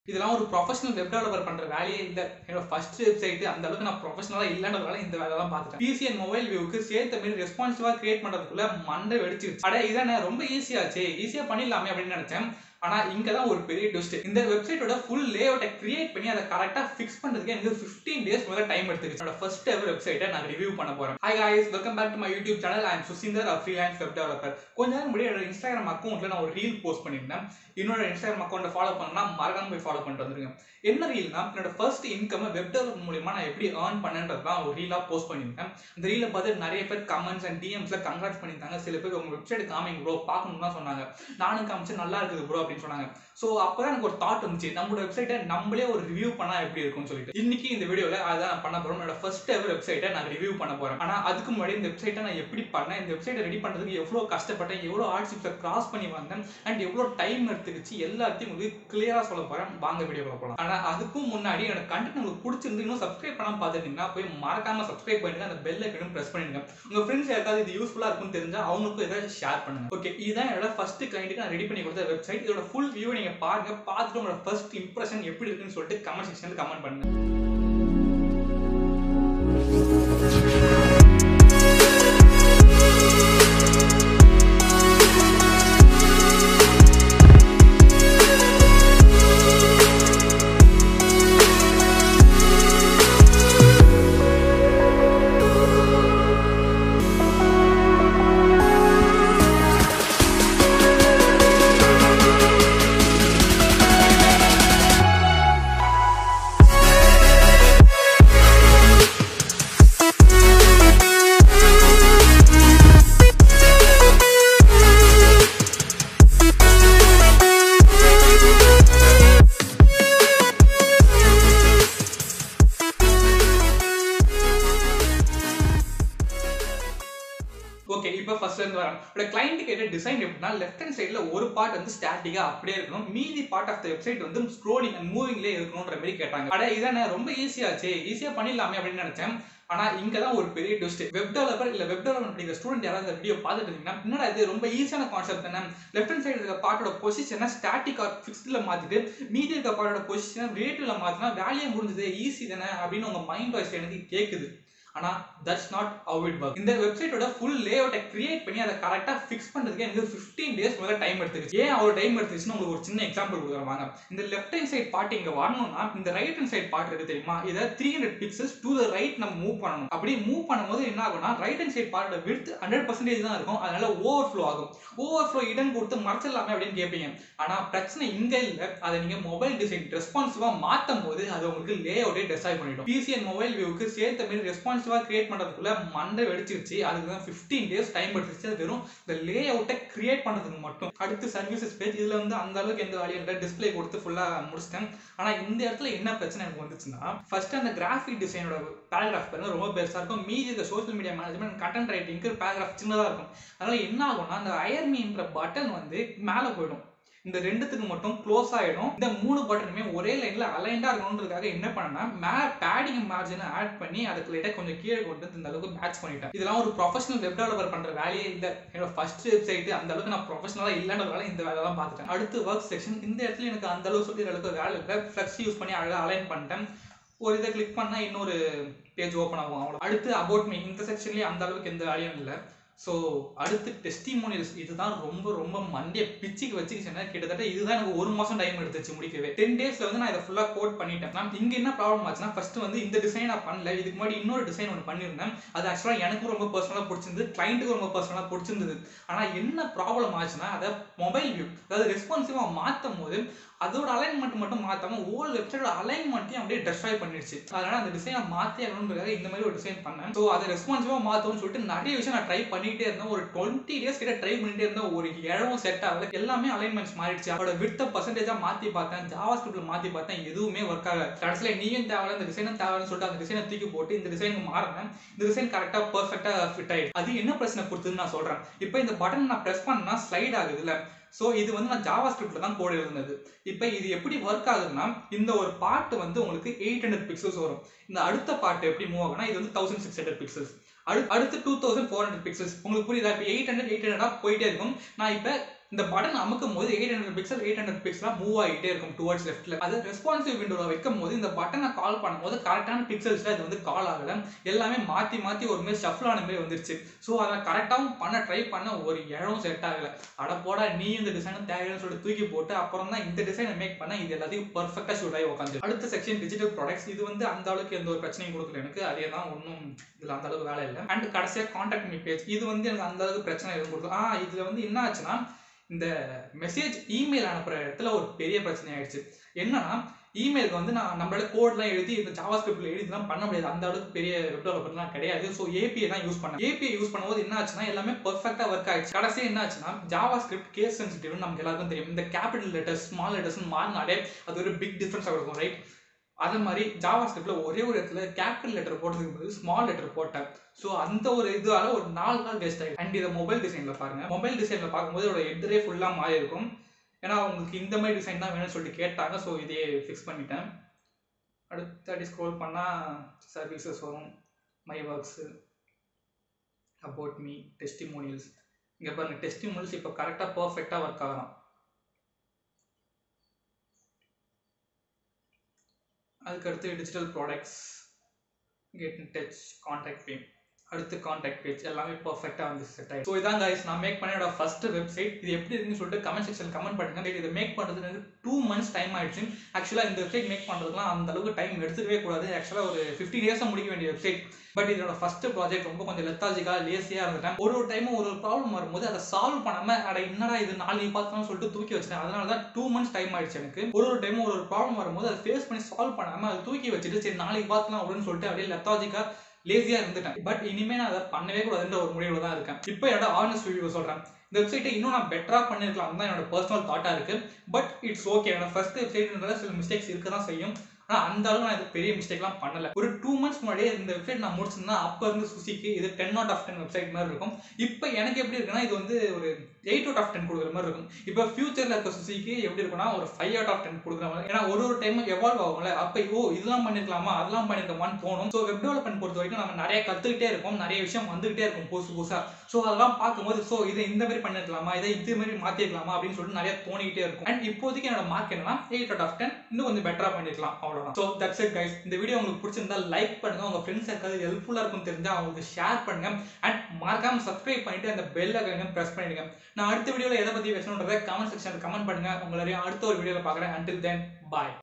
இதெல்லாம் ஒரு professional web developer பண்ற வேலையே இல்ல என்னோட ஃபர்ஸ்ட் வெப்சைட் அந்த அளவுக்கு நான் ப்ரொஃபஷனலா இல்லன்றதால இந்த வேலை தான் பார்த்துட்டேன் பிசி அண்ட் மொபைல் வியூக்கு சேர்த்த மாதிரி ரெஸ்பான்சிவா கிரியேட் பண்றதுக்குள்ள மண்டை வெடிச்சிருச்சு அட இதானே ரொம்ப ஈஸியாச்சே ஈஸியா பண்ணிடலாமே அப்படின்னு நினைச்சேன் ஆனா இங்க தான் ஒரு பெரிய ட்விஸ்ட் இந்த வெப்சைட்டோட ஃபுல் லே அவுட்டை கிரியேட் பண்ணி அதை கரெக்டா ஃபிக்ஸ் பண்றதுக்கு எனக்கு 15 டேஸ் முதல்ல டைம் எடுத்துக்கிச்சு என்னோட ஃபர்ஸ்ட் எவர் வெப்சைட்டை நான் ரிவ்யூ பண்ண போறேன் hi guys welcome back to my YouTube channel I am Susinder freelance web developer கொஞ்ச நேரம் முன்னாடி என்னோட இன்ஸ்டாகிராம் அக்கௌண்ட்ல நான் ஒரு ரீல் போஸ்ட் பண்ணியிருந்தேன் என்னோட இன்ஸ்டாகிராம் அக்கௌண்ட்டை ஃபாலோ பண்ணா மறக்காம போய் ஃபாலோ பண்ணிட்டு வந்துருங்க என்ன ரீல்னா என்னோட ஃபர்ஸ்ட் இன்கம் வெப் டெவலப் மூலியமா நான் எப்படி ஏர்ன் பண்ணேன்றது தான் ஒரு ரீலா போஸ்ட் பண்ணியிருக்கேன் இந்த ரீலை பார்த்து நிறைய பேர் கமெண்ட்ஸ் அண்ட் டிஎம்ஸ்ல கங்க்ராட்ஸ் பண்ணியிருந்தாங்க சில பேர் உங்க வெப்சைட் காமிங்க ப்ரோ பார்க்கணும்னு தான் சொன்னாங்க நானும் காமிச்சு நல்லா இருக்குது ப்ரோ அப்படின்னு சொன்னாங்க ஸோ அப்பதான் எனக்கு ஒரு தாட் வந்துச்சு நம்மளோட வெப்சைட்டை நம்மளே ஒரு ரிவ்யூ பண்ணா எப்படி இருக்கும்னு சொல்லிட்டு இன்னைக்கு இந்த வீடியோல அதான் நான் பண்ண போறோம் என்னோட ஃபர்ஸ்ட் எவர் வெப்சைட்டை நான் ரிவ்யூ பண்ண போறேன் ஆனா அதுக்கு முன்னாடி இந்த வெப்சைட்டை நான் எப்படி பண்ணேன் இந்த வெப்சைட்டை ரெடி பண்றதுக்கு எவ்வளவு கஷ்டப்பட்டேன் எவ்வளவு ஹார்ட்ஷிப்ஸை கிராஸ் பண்ணி வந்தேன் அண்ட் எவ்வளவு டைம் எடுத்துக்கிச்சு எல்லாத்தையும் உங்களுக்கு கிளியரா சொல்ல போறேன் வாங்க வீடியோக்குள்ள போகலாம் ஆனா அதுக்கும் முன்னாடி என்னோட கண்டென்ட் உங்களுக்கு பிடிச்சிருந்து இன்னும் சப்ஸ்கிரைப் பண்ணாம பார்த்துட்டீங்கன்னா போய் மறக்காம சப்ஸ்கிரைப் பண்ணிட்டு அந்த பெல் ஐக்கனும் பிரஸ் பண்ணிடுங்க உங்க ஃப்ரெண்ட்ஸ் யாருக்காவது இது யூஸ்ஃபுல்லா இருக்கும்னு தெரிஞ்சா அவங்களுக்கும் இதை ஷேர் பண்ணுங்க ஓகே இதுதான் என்னோட ஃபர்ஸ்ட் கிளைண்ட்டுக்கு நான் ரெடி பண்ணி கொடுத்த வெப்சைட் இதோட ஃபுல் வியூ நீங்க பாருங்க பார்த்துட்டு உங்களோட ஃபர்ஸ்ட் இம்ப்ரெஷன் எப்படி இருக்குன்னு சொல்லிட்டு கமெண்ட் செக்ஷன்ல கமெண்ட் பண்ணுங்க ஓகே இப்போ ஃபர்ஸ்ட்ல இருந்து வரேன் இப்போ கிளைண்ட் கேட்ட டிசைன் எப்படின்னா லெஃப்ட் ஹேண்ட் சைடில் ஒரு பார்ட் வந்து ஸ்டாட்டிக்கா அப்படியே இருக்கணும் மீதி பார்ட் ஆஃப் த வெப்சைட் வந்து ஸ்க்ரோலிங் அண்ட் மூவிங்லேயே இருக்கணுன்ற மாதிரி கேட்டாங்க அட இதானே ரொம்ப ஈஸியாச்சே ஈஸியாக பண்ணிடலாமே அப்படின்னு நினைச்சேன் ஆனா இங்க தான் ஒரு பெரிய ட்விஸ்ட் வெப் டெவலப்பர் இல்ல வெப் டெவலப்மெண்ட் படிக்கிற ஸ்டூடெண்ட் யாராவது இந்த வீடியோ பார்த்துட்டு இருந்தீங்கன்னா என்னடா இது ரொம்ப ஈஸியான கான்செப்ட் தானே லெஃப்ட் ஹேண்ட் சைடு இருக்க பார்ட்டோட பொசிஷனை ஸ்டாட்டிக் ஆர் ஃபிக்ஸ்டில் மாத்திட்டு மீதி இருக்க பார்ட்டோட பொசிஷனை ரிலேட்டிவ்ல மாத்தினா வேலையை முடிஞ்சது ஈஸி தானே அப்படின்னு உங்க மைண்ட் வாய்ஸ் எனக்கு கேட்குது ஆனா that's not how it work இந்த வெப்சைட்டோட ஃபுல் லே அவுட்டை கிரியேட் பண்ணி அதை கரெக்டா ஃபிக்ஸ் பண்றதுக்கு எனக்கு 15 டேஸ் முதல்ல டைம் எடுத்துக்கிச்சு ஏன் அவ்வளவு டைம் எடுத்துச்சுன்னு உங்களுக்கு ஒரு சின்ன எக்ஸாம்பிள் கொடுக்குறேன் வாங்க இந்த லெஃப்ட் ஹேண்ட் சைட் பார்ட் இங்க வரணும்னா இந்த ரைட் ஹேண்ட் சைட் பார்ட் இருக்கு தெரியுமா இதை three hundred pixels to the right நம்ம மூவ் பண்ணணும் அப்படி மூவ் பண்ணும்போது என்ன ஆகும்னா ரைட் ஹேண்ட் சைட் பார்ட்டோட விடுத்து ஹண்ட்ரட் பர்சன்டேஜ் தான் இருக்கும் அதனால ஓவர் ஃப்ளோ ஆகும் ஓவர் ஃப்ளோ இடம் கொடுத்து மறைச்சிடலாமே அப்படின்னு கேட்பீங்க ஆனா பிரச்சனை இங்க இல்ல அதை நீங்க மொபைல் டிசைன் ரெஸ்பான்சிவா மாத்தும் போது அது உங்களுக்கு லே அவுட்டே டெசைட் பண்ணிடும் பிசி அண்ட் மொபைல் வியூக்கு சேர்த்த மாதிரி ரெஸ்பான்சிவா கிரியேட் பண்றதுக்குள்ள மண்டை வெடிச்சிருச்சு அதுக்கு தான் ஃபிஃப்டீன் டேஸ் டைம் எடுத்துச்சு அது வெறும் இந்த லே அவுட்டை கிரியேட் பண்றதுக்கு மட்டும் அடுத்து சர்வீசஸ் பேஜ் இதுல வந்து அந்த அளவுக்கு எந்த வேலையும் இல்லை டிஸ்பிளே கொடுத்து ஃபுல்லா முடிச்சிட்டேன் ஆனா இந்த இடத்துல என்ன பிரச்சனை எனக்கு வந்துச்சுன்னா ஃபர்ஸ்ட் அந்த கிராஃபிக் டிசைனோட பேராகிராஃப் பாருங்க ரொம்ப பெருசா இருக்கும் மீதி இந்த சோஷியல் மீடியா மேனேஜ்மெண்ட் கண்டென்ட் ரைட்டிங்க்கு பேராகிராஃப் சின்னதா இருக்கும் அதனால என்ன ஆகும்னா அந்த அயர்மீன்ற பட்டன் வந்து மேலே போயிடும் இந்த ரெண்டுத்துக்கு மட்டும் க்ளோஸ் ஆயிடும் இந்த மூணு பட்டனுமே ஒரே லைன்ல அலைண்டா இருக்கணுன்றதுக்காக என்ன பண்ணேன்னா மே பேடிங் மார்ஜினை ஆட் பண்ணி அதுக்கு லைட்டா கொஞ்சம் கீழே கொண்டு வந்து இந்த அளவுக்கு மேட்ச் பண்ணிட்டேன் இதெல்லாம் ஒரு ப்ரொஃபஷனல் வெப் டெவலப்பர் பண்ற வேலையே இல்ல என்னோட ஃபர்ஸ்ட் வெப்சைட் அந்த அளவுக்கு நான் ப்ரொஃபஷனலா இல்லன்றதால இந்த வேலை தான் பார்த்துட்டேன் அடுத்து ஒர்க் செக்ஷன் இந்த இடத்துல எனக்கு அந்த அளவுக்கு சொல்லி அளவுக்கு வேலை இல்லை ஃப்ளெக்ஸ் யூஸ் பண்ணி அழகாக அலைன் பண்ணிட்டேன் ஒரு இதை கிளிக் பண்ணா இன்னொரு பேஜ் ஓப்பன் ஆகும் அவ்வளோ அடுத்து அபவுட் மீ இந்த செக்ஷன்லேயே அந்த அளவுக்கு எந்த வேலையும் இல்லை ஸோ அடுத்து டெஸ்டிமோனியல்ஸ் இதுதான் ரொம்ப ரொம்ப மண்டிய பிச்சுக்கு வச்சுக்கிச்சுன்னா கிட்டத்தட்ட இதுதான் எனக்கு ஒரு மாசம் டைம் எடுத்துச்சு முடிக்கவே டென் டேஸ்ல வந்து நான் இதை ஃபுல்லா கோட் பண்ணிட்டேன் நான் இங்க என்ன ப்ராப்ளம் ஆச்சுன்னா ஃபர்ஸ்ட் வந்து இந்த டிசைன் நான் பண்ணல இதுக்கு முன்னாடி இன்னொரு டிசைன் ஒன்று பண்ணியிருந்தேன் அது ஆக்சுவலாக எனக்கும் ரொம்ப பர்சனலாக பிடிச்சிருந்தது கிளைண்ட்டுக்கும் ரொம்ப பர்சனலாக பிடிச்சிருந்தது ஆனால் என்ன ப்ராப்ளம் ஆச்சுன்னா அதை மொபைல் வியூ அதாவது ரெஸ்பான்சிவாக மாற்றும் போது அதோட அலைன்மெண்ட் மட்டும் மாத்தாம ஓல் வெப்சைட்டோட அலைன்மெண்ட்டையும் அப்படியே டெஸ்ட்ராய் பண்ணிடுச்சு அதனால அந்த டிசைனை மாற்றி ஆகணுன்றதுக்காக இந்த மாதிரி ஒரு டிசைன் பண்ணேன் ஸோ அதை ரெஸ்பான்சிவா மாற்றணும்னு சொல்லிட்டு நிறைய விஷயம் நான் ட்ரை பண்ணிட்டே இருந்தேன் ஒரு டுவெண்ட்டி டேஸ் கிட்ட ட்ரை பண்ணிட்டே இருந்தேன் ஒரு இழவும் செட் ஆகல எல்லாமே அலைன்மெண்ட்ஸ் மாறிடுச்சு அதோட விட்ட பர்சன்டேஜா மாத்தி பார்த்தேன் ஜாவா ஸ்கிரிப்ட்ல மாத்தி பார்த்தேன் எதுவுமே ஒர்க் ஆகல கடைசியில் நீயும் தேவையில்ல இந்த டிசைனும் தேவைன்னு சொல்லிட்டு அந்த டிசைனை தூக்கி போட்டு இந்த டிசைனுக்கு மாறினேன் இந்த டிசைன் கரெக்டா பர்ஃபெக்டா ஃபிட் ஆயிடுச்சு அது என்ன பிரச்சனை கொடுத்துன்னு நான் சொல்றேன் இப்போ இந்த பட்டன் நான் பிரஸ் பண்ணா ஸ்லைட் ஆகுது இல்ல ஸோ இது வந்து நான் ஜாவா ஸ்கிரிப்ட்ல தான் கோட் எழுதுனது இப்போ இது எப்படி ஒர்க் ஆகுதுன்னா இந்த ஒரு பார்ட் வந்து உங்களுக்கு எயிட் ஹண்ட்ரட் பிக்சல்ஸ் வரும் இந்த அடுத்த பார்ட் எப்படி மூவ் ஆகும்னா இது வந்து தௌசண்ட் சிக்ஸ் ஹண்ட்ரட் பிக்சல்ஸ் அடுத்து அடுத்து two thousand four hundred pixels உங்களுக்கு புரியுதா இப்போ எயிட் ஹண்ட்ரட் எயிட் ஹண்ட்ரடா போயிட்டே இருக்கும் நான் இப்போ இந்த பட்டன் அமுக்கும் போது eight hundred pixel eight hundred பிக்சலாக மூவ் ஆகிட்டே இருக்கும் டுவர்ட்ஸ் லெஃப்ட்ல அது ரெஸ்பான்சிவ் விண்டோவில் வைக்கும் போது இந்த பட்டனை கால் பண்ணும்போது கரெக்டான பிக்சல்ஸ்ல இது வந்து கால் ஆகல எல்லாமே மாற்றி மாற்றி ஒரு மாதிரி ஷஃபிள் ஆன மாதிரி வந்துருச்சு ஸோ அதை கரெக்டாகவும் பண்ண ட்ரை பண்ண ஒரு இடம் செட் ஆகல அட போடா நீ இந்த டிசைனும் தேவைன்னு சொல்லிட்டு தூக்கி போட்டு அப்புறம் தான் இந்த டிசைனை மேக் பண்ண இது எல்லாத்தையும் பர்ஃபெக்டாக ஷூட் ஆகி உட்காந்து அடுத்த செக்ஷன் டிஜிட்டல் ப்ராடக்ட்ஸ் இது வந்து அந்த அளவுக்கு எந்த ஒரு பிரச்சனையும் கொடுக்கல எனக்கு அதே தான் ஒன்றும் இதில் அந்த அளவுக்கு வேலை இல்லை அண்ட் கடைசியாக காண்டாக்ட் மீ பேஜ் இது வந்து எனக்கு அந்த அளவுக்கு பிரச்சனை எதுவும் கொடுக்கும் ஆ இதில் வந்து என்ன ஆச்சுன்னா இந்த மெசேஜ் இமெயில் அனுப்புற இடத்துல ஒரு பெரிய பிரச்சனை ஆயிடுச்சு என்னன்னா இமெயிலுக்கு வந்து நான் நம்மளால கோட்லாம் எழுதி இந்த ஜாவா ஸ்கிரிப்ட்ல எழுதிலாம் பண்ண முடியாது அந்த அளவுக்கு பெரிய வெப் டெவலப்பர்லாம் கிடையாது ஸோ ஏபிஐ தான் யூஸ் பண்ணேன் ஏபிஐ யூஸ் பண்ணும்போது என்ன ஆச்சுன்னா எல்லாமே பர்ஃபெக்டா ஒர்க் ஆயிடுச்சு கடைசி என்ன ஆச்சுன்னா ஜாவா ஸ்கிரிப்ட் கேஸ் சென்சிட்டிவ் நமக்கு எல்லாருக்கும் தெரியும் இந்த கேபிட்டல் லெட்டர்ஸ் ஸ்மால் லெட்டர்ஸ் மாறினாலே அது ஒரு பிக் டிஃபரன்ஸ் இருக்கும் ரைட் அதே மாதிரி ஜாவா ஸ்கிரிப்ட்ல ஒரே ஒரு இடத்துல கேபிட்டல் லெட்டர் போடுறதுக்கு பதில் ஸ்மால் லெட்டர் போட்டேன் ஸோ அந்த ஒரு இதால ஒரு நாலு நாள் வேஸ்ட் ஆகிடும் அண்ட் இதை மொபைல் டிசைனில் பாருங்க மொபைல் டிசைனில் பார்க்கும்போது இதோட எதிரே ஃபுல்லாக மாறி இருக்கும் ஏன்னா உங்களுக்கு இந்த மாதிரி டிசைன் தான் வேணும்னு சொல்லிட்டு கேட்டாங்க ஸோ இதையே ஃபிக்ஸ் பண்ணிட்டேன் அடுத்தாடி ஸ்க்ரோல் பண்ணால் சர்வீசஸ் வரும் my works about me testimonials இங்கே பாருங்க டெஸ்டிமோனியல்ஸ் இப்போ கரெக்டாக பர்ஃபெக்டாக ஒர்க் ஆகலாம் அதுக்கடுத்து digital products get in touch contact page அடுத்து கான்டாக்ட் பேஜ் எல்லாமே பர்ஃபெக்டாக வந்து செட் ஆகிடும் ஸோ இதான் கைஸ் நான் மேக் பண்ண ஃபர்ஸ்ட் வெப்சைட் இது எப்படி இருக்குன்னு சொல்லிட்டு கமெண்ட் செக்ஷன் கமெண்ட் பண்ணுங்க இதை மேக் பண்ணுறதுக்கு எனக்கு டூ மந்த்ஸ் டைம் ஆயிடுச்சு ஆக்சுவலாக இந்த வெப்சைட் மேக் பண்ணுறதுக்குலாம் அந்த அளவுக்கு டைம் எடுத்துக்கவே கூடாது ஆக்சுவலாக ஒரு ஃபிஃப்டி டேஸாக முடிக்க வேண்டிய வெப்சைட் பட் இதோட ஃபர்ஸ்ட் ப்ராஜெக்ட் ரொம்ப கொஞ்சம் லெத்தாஜிக்காக லேசியாக இருந்துட்டேன் ஒரு ஒரு டைமும் ஒரு ஒரு ப்ராப்ளம் வரும்போது அதை சால்வ் பண்ணாமல் அட என்னடா இது நாளைக்கு பார்த்தோம்னு சொல்லிட்டு தூக்கி வச்சிட்டேன் அதனால தான் டூ மந்த்ஸ் டைம் ஆயிடுச்சு எனக்கு ஒரு ஒரு டைமும் ஒரு ஒரு ப்ராப்ளம் வரும்போது அதை ஃபேஸ் பண்ணி சால்வ் பண்ணாமல் அதை தூக்கி வச்சுட்டு சரி நாளைக்கு பார்க்கலாம் அப்படின்னு சொல்லிட்டு அப்படியே லெத்தாஜிக்காக லேசியா இருந்துட்டேன் பட் இனிமே நான் அதை பண்ணவே கூடாதுன்ற ஒரு முடிவில் தான் இருக்கேன் இப்போ என்னோட ஆனஸ்ட் ரிவ்யூ சொல்றேன் இந்த வெப்சைட்டை இன்னும் நான் பெட்டரா பண்ணிருக்கலாம் தான் என்னோட பர்சனல் தாட்டா இருக்கு பட் இட்ஸ் ஓகே என்னோட ஃபர்ஸ்ட் வெப்சைட்ன்றத சில மிஸ்டேக்ஸ் இருக்க தான் செய்யும் ஆனால் அந்த அளவு நான் இது பெரிய மிஸ்டேக்லாம் பண்ணல ஒரு டூ மந்த்ஸ் முன்னாடியே இந்த வெப்சைட் நான் முடிச்சிருந்தா அப்போ இருந்து சுசிக்கு இது ten out of ten website மாதிரி இருக்கும் இப்போ எனக்கு எப்படி இருக்குன்னா இது வந்து ஒரு எயிட் அவுட் ஆஃப் டென் கொடுக்குற மாதிரி இருக்கும் இப்போ ஃபியூச்சரில் இருக்க சுசிக்கு எப்படி இருக்குன்னா ஒரு ஃபைவ் அவுட் ஆஃப் டென் கொடுக்குற மாதிரி ஏன்னா ஒரு ஒரு டைமும் எவால்வ் ஆகும்ல அப்போ ஓ இதெல்லாம் பண்ணிருக்கலாமா அதெல்லாம் பண்ணிருக்கலாமான்னு தோணும் ஸோ வெப் டெவலப்மெண்ட் பொறுத்த வரைக்கும் நம்ம நிறைய கற்றுக்கிட்டே இருக்கோம் நிறைய விஷயம் வந்துகிட்டே இருக்கும் புதுசு புதுசாக ஸோ அதெல்லாம் பார்க்கும்போது ஸோ இதை இந்த மாதிரி பண்ணிருக்கலாமா இதை இது மாதிரி மாற்றிருக்கலாமா அப்படின்னு சொல்லிட்டு நிறைய தோணிக்கிட்டே இருக்கும் அண்ட் இப்போதைக்கு என்னோட மார்க் என்னன்னா எயிட் அவுட் ஆஃப் டென் இன்னும் கொஞ்சம் பெட்டராக பண்ணிருக்கலாம் அவ்வளோதான் ஸோ தட்ஸ் இட் கைஸ் இந்த வீடியோ உங்களுக்கு பிடிச்சிருந்தா லைக் பண்ணுங்க உங்க ஃப்ரெண்ட்ஸ் யாருக்காவது ஹெல்ப்ஃபுல்லாக இருக்கும்னு தெரிஞ்சா அவங்களுக்கு ஷேர் பண்ணுங்க அண்ட் மறக்காம சப்ஸ்கிரைப் பண்ணிட்டு அந்த பெல் ஐக்கனை பிரஸ் பண்ணிடுங்க நான் அடுத்த வீடியோவில் எதை பற்றி பேசணுன்றதை கமெண்ட் செக்ஷனில் கமெண்ட் பண்ணுங்க உங்களை அடுத்த ஒரு வீடியோவில் பார்க்குறேன் அண்டில் தென் பாய்